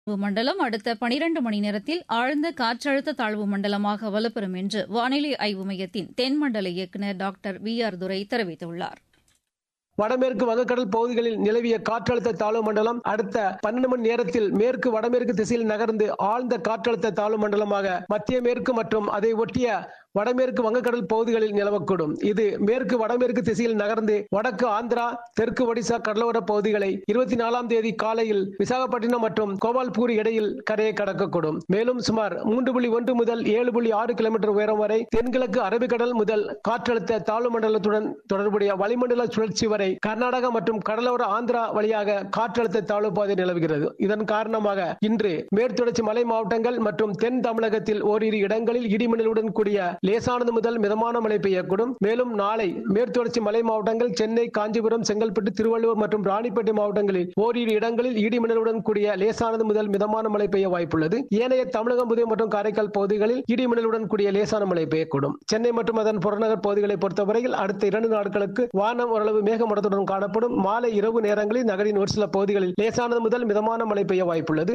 மண்டலம் அடுத்த பனிரண்டு மணி நேரத்தில் ஆழ்ந்த காற்றழுத்த தாழ்வு மண்டலமாக வலுப்பெறும் என்று வானிலை ஆய்வு மையத்தின் தென்மண்டல இயக்குநர் டாக்டர் வி ஆர் துரை தெரிவித்துள்ளார் வடமேற்கு வங்கக்கடல் பகுதிகளில் நிலவிய காற்றழுத்த தாழ்வு மண்டலம் அடுத்த பன்னெண்டு மணி நேரத்தில் மேற்கு வடமேற்கு திசையில் நகர்ந்து ஆழ்ந்த காற்றழுத்த தாழ்வு மண்டலமாக மத்திய மேற்கு மற்றும் அதை ஒட்டிய வடமேற்கு வங்கக்கடல் பகுதிகளில் நிலவக்கூடும் இது மேற்கு வடமேற்கு திசையில் நகர்ந்து வடக்கு ஆந்திரா தெற்கு ஒடிசா கடலோர பகுதிகளை இருபத்தி நாலாம் தேதி காலையில் விசாகப்பட்டினம் மற்றும் கோபால்பூர் இடையில் கரையை கடக்கக்கூடும் மேலும் சுமார் மூன்று புள்ளி ஒன்று முதல் ஏழு புள்ளி ஆறு கிலோமீட்டர் உயரம் வரை தென்கிழக்கு அரபிக்கடல் முதல் காற்றழுத்த தாழ்வு மண்டலத்துடன் தொடர்புடைய வளிமண்டல சுழற்சி வரை கர்நாடகா மற்றும் கடலோர ஆந்திரா வழியாக காற்றழுத்த தாழ்வு பாதை நிலவுகிறது இதன் காரணமாக இன்று மேற்தொடர்ச்சி மலை மாவட்டங்கள் மற்றும் தென் தமிழகத்தில் ஓரிரு இடங்களில் இடிமின்னலுடன் கூடிய லேசானது முதல் மிதமான மழை பெய்யக்கூடும் மேலும் நாளை மேற்தொடர்ச்சி மலை மாவட்டங்கள் சென்னை காஞ்சிபுரம் செங்கல்பட்டு திருவள்ளூர் மற்றும் ராணிப்பேட்டை மாவட்டங்களில் ஓரிரு இடங்களில் இடிமின்னலுடன் கூடிய லேசானது முதல் மிதமான மழை பெய்ய வாய்ப்புள்ளது ஏனைய தமிழகம் புதுவை மற்றும் காரைக்கால் பகுதிகளில் இடிமின்னலுடன் கூடிய லேசான மழை பெய்யக்கூடும் சென்னை மற்றும் அதன் புறநகர் பகுதிகளை பொறுத்தவரையில் அடுத்த இரண்டு நாட்களுக்கு வானம் ஓரளவு மேகமூட்டத்துடன் காணப்படும் மாலை இரவு நேரங்களில் நகரின் ஒரு சில பகுதிகளில் லேசானது முதல் மிதமான மழை பெய்ய வாய்ப்புள்ளது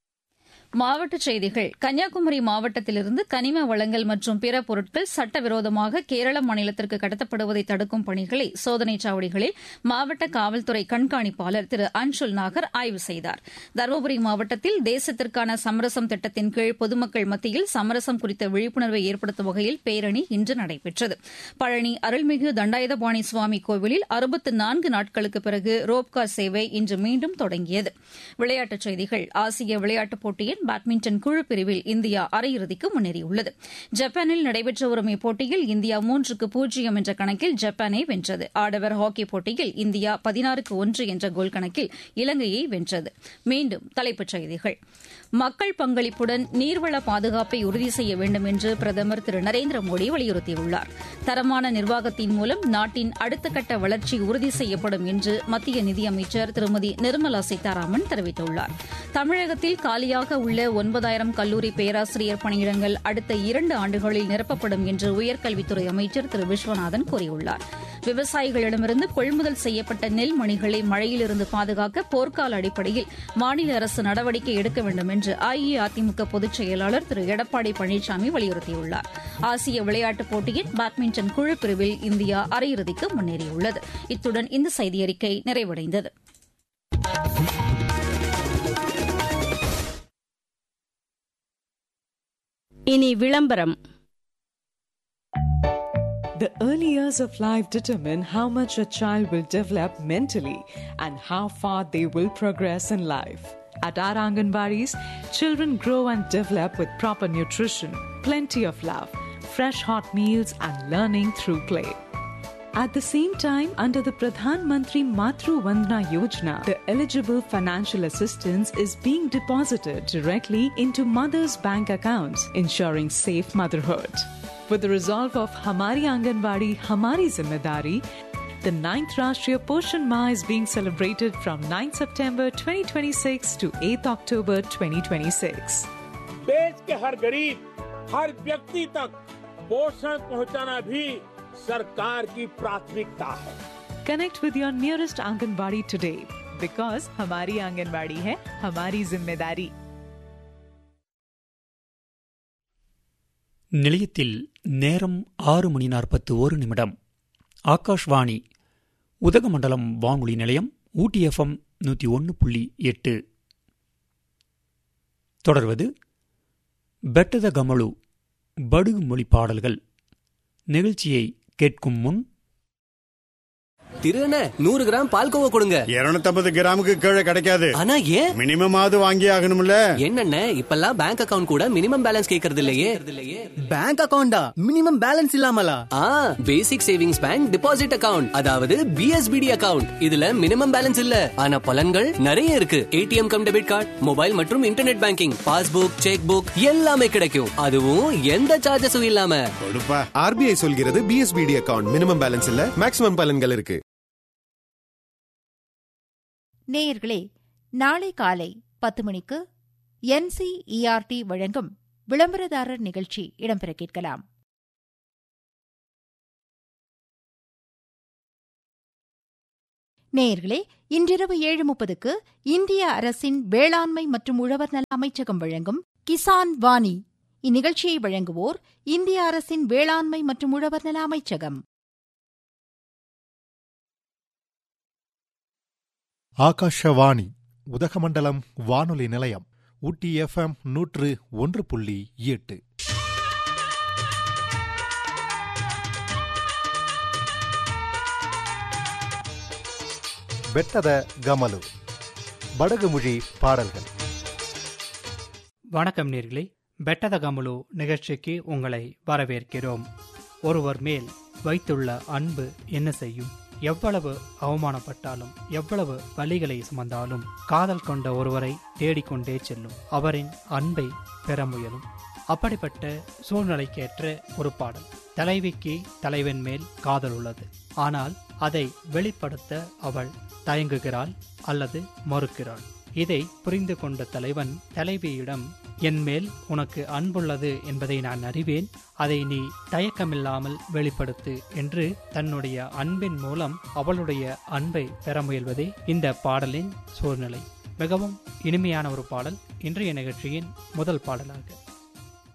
மாவட்டச் செய்திகள் கன்னியாகுமரி மாவட்டத்திலிருந்து கனிம வளங்கள் மற்றும் பிற பொருட்கள் சட்டவிரோதமாக கேரள மாநிலத்திற்கு கடத்தப்படுவதை தடுக்கும் பணிகளை சோதனைச் சாவடிகளில் மாவட்ட காவல்துறை கண்காணிப்பாளர் திரு அன்சுல் நாகர் ஆய்வு செய்தார் தருமபுரி மாவட்டத்தில் தேசத்திற்கான சமரசம் திட்டத்தின் கீழ் பொதுமக்கள் மத்தியில் சமரசம் குறித்த விழிப்புணர்வை ஏற்படுத்தும் வகையில் பேரணி இன்று நடைபெற்றது பழனி அருள்மிகு தண்டாயுதபாணி சுவாமி கோவிலில் அறுபத்து நான்கு நாட்களுக்கு பிறகு ரோப்கார் சேவை இன்று மீண்டும் தொடங்கியது விளையாட்டுச் செய்திகள் ஆசிய விளையாட்டுப் போட்டியின் பேட்மிண்டன் குழு பிரிவில் இந்தியா அரையிறுதிக்கு முன்னேறியுள்ளது ஜப்பானில் நடைபெற்று வரும் இப்போட்டியில் இந்தியா மூன்றுக்கு பூஜ்ஜியம் என்ற கணக்கில் ஜப்பானை வென்றது ஆடவர் ஹாக்கி போட்டியில் இந்தியா பதினாறுக்கு ஒன்று என்ற கோல் கணக்கில் இலங்கையை வென்றது மீண்டும் தலைப்புச் செய்திகள் மக்கள் பங்களிப்புடன் நீர்வள பாதுகாப்பை உறுதி செய்ய வேண்டும் என்று பிரதமர் திரு நரேந்திர மோடி வலியுறுத்தியுள்ளார் தரமான நிர்வாகத்தின் மூலம் நாட்டின் அடுத்த கட்ட வளர்ச்சி உறுதி செய்யப்படும் என்று மத்திய நிதியமைச்சர் திருமதி நிர்மலா சீதாராமன் தெரிவித்துள்ளார் தமிழகத்தில் காலியாக உள்ள ஒன்பதாயிரம் கல்லூரி பேராசிரியர் பணியிடங்கள் அடுத்த இரண்டு ஆண்டுகளில் நிரப்பப்படும் என்று உயர்கல்வித்துறை அமைச்சர் திரு விஸ்வநாதன் கூறியுள்ளார் விவசாயிகளிடமிருந்து கொள்முதல் செய்யப்பட்ட நெல் மணிகளை மழையிலிருந்து பாதுகாக்க போர்க்கால அடிப்படையில் மாநில அரசு நடவடிக்கை எடுக்க வேண்டும் என்று அஇஅதிமுக பொதுச் செயலாளர் திரு எடப்பாடி பழனிசாமி வலியுறுத்தியுள்ளார் ஆசிய விளையாட்டுப் போட்டியின் பேட்மிண்டன் குழு பிரிவில் இந்தியா அரையிறுதிக்கு முன்னேறியுள்ளது இத்துடன் இந்த செய்தியறிக்கை நிறைவடைந்தது இனி விளம்பரம் The early years of life determine how much a child will develop mentally and how far they will progress in life. At our Anganwadis, children grow and develop with proper nutrition, plenty of love, fresh hot meals, and learning through play. At the same time, under the Pradhan Mantri Matru Vandana Yojana, the eligible financial assistance is being deposited directly into mothers' bank accounts, ensuring safe motherhood. With the resolve of Hamari Anganwadi, Hamari Zimmedari, the 9th Rashtriya Poshan Ma is being celebrated from 9 September 2026 to 8 October 2026. देश के हर गरीब हर व्यक्ति तक पोषण पहुंचाना भी सरकार की प्राथमिकता है Connect with your nearest Anganwadi today because Hamari Anganwadi hai Hamari Zimmedari. நிலையத்தில் நேரம் ஆறு மணி நாற்பத்து ஒரு நிமிடம் ஆகாஷ்வாணி உதகமண்டலம் வானொலி நிலையம் ஊட்டி எஃப்எம் நூற்றி ஒன்று புள்ளி எட்டு தொடர்வது பெட்டத கமலு படுகு மொழி பாடல்கள் நிகழ்ச்சியை கேட்கும் முன் திருண்ண நூறு கிராம் பால்கோவா கொடுங்க இருநூத்தம்பது கிராமுக்கு கீழே கிடைக்காது ஆனா ஏன் மினிமம் ஆவது வாங்கி ஆகணும்ல என்னென்ன இப்பெல்லாம் பேங்க் அக்கவுண்ட் கூட மினிமம் பேலன்ஸ் கேக்குறது இல்லையே பேங்க் அக்கவுண்டா மினிமம் பேலன்ஸ் இல்லாமலா ஆ basic savings bank deposit account அதாவது பிஎஸ்பிடி அக்கவுண்ட் இதுல மினிமம் பேலன்ஸ் இல்ல ஆனா பலன்கள் நிறைய இருக்கு ATM cum debit card mobile மற்றும் internet banking passbook cheque book எல்லாமே கிடைக்கும் அதுவும் எந்த சார்ஜஸும் இல்லாம கொடுப்பா ஆர்பிஐ சொல்கிறது பிஎஸ்பிடி அக்கவுண்ட் மினிமம் பேலன்ஸ் இல்ல மேக்ஸிமம் பலன்கள் இருக்கு நேயர்களே நாளை காலை பத்து மணிக்கு என்சிஇஆர்டி வழங்கும் விளம்பரதாரர் நிகழ்ச்சி இடம்பெற கேட்கலாம் நேயர்களே இன்றிரவு ஏழு முப்பதுக்கு இந்திய அரசின் வேளாண்மை மற்றும் உழவர் நல அமைச்சகம் வழங்கும் கிசான் வாணி இந்நிகழ்ச்சியை வழங்குவோர் இந்திய அரசின் வேளாண்மை மற்றும் உழவர் நல அமைச்சகம் ஆகாஷவாணி உதகமண்டலம் வானொலி நிலையம் ஊட்டி எஃப்எம் நூற்று ஒன்று புள்ளி எட்டு ಬೆಟ್ಟದ ಗಮಲು ಬಡಗುಮುழி பாடல்கள் வணக்கம் நேர்களே பெட்டத கமுலு நிகழ்ச்சிக்கு உங்களை வரவேற்கிறோம் ஒருவர் மேல் வைத்துள்ள அன்பு என்ன செய்யும் எவ்வளவு அவமானப்பட்டாலும் எவ்வளவு வலிகளை சுமந்தாலும் காதல் கொண்ட ஒருவரை தேடிக்கொண்டே செல்லும் அவரின் அன்பை பெற முயலும் அப்படிப்பட்ட சூழ்நிலைக்கேற்ற ஒரு பாடல் தலைவிக்கு தலைவன் மேல் காதல் உள்ளது ஆனால் அதை வெளிப்படுத்த அவள் தயங்குகிறாள் அல்லது மறுக்கிறாள் இதை புரிந்து கொண்ட தலைவன் தலைவியிடம் என் மேல் உனக்கு அன்புள்ளது என்பதை நான் அறிவேன் அதை நீ தயக்கமில்லாமல் வெளிப்படுத்து என்று தன்னுடைய அன்பின் மூலம் அவளுடைய அன்பை பெற முயல்வதே இந்த பாடலின் சூழ்நிலை மிகவும் இனிமையான ஒரு பாடல் இன்றைய நிகழ்ச்சியின் முதல் பாடலாக